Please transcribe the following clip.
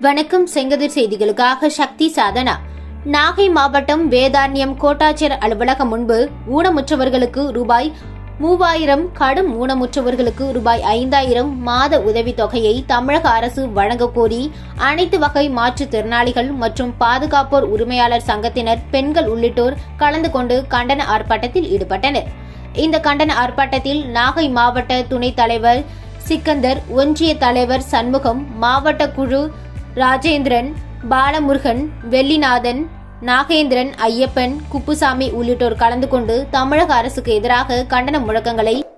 வணக்கம் செங்கதிர் செய்திகளுக்காக சக்தி சாதனா நாகை மாவட்டம் வேதாரண்யம் கோட்டாட்சியர் அலுவலகம் முன்பு ஊனமுற்றவர்களுக்கு ரூபாய் மூவாயிரம் கடும் ஊனமுற்றவர்களுக்கு ரூபாய் ஐந்தாயிரம் மாத உதவித் தொகையை தமிழக அரசு வழங்கக் கோரி அனைத்து வகை மாற்றுத்திறனாளிகள் மற்றும் பாதுகாப்போர் உரிமையாளர் சங்கத்தினர் பெண்கள் உள்ளிட்டோர் கலந்து கொண்டு கண்டன ஆர்ப்பாட்டத்தில் ஈடுபட்டனர் இந்த கண்டன ஆர்ப்பாட்டத்தில் நாகை மாவட்ட துணைத் தலைவர் சிக்கந்தர் ஒன்றிய தலைவர் சண்முகம் மாவட்ட குழு ராஜேந்திரன் பாலமுருகன் வெள்ளிநாதன் நாகேந்திரன் ஐயப்பன் குப்புசாமி உள்ளிட்டோர் கலந்து கொண்டு தமிழக அரசுக்கு எதிராக கண்டன முழக்கங்களை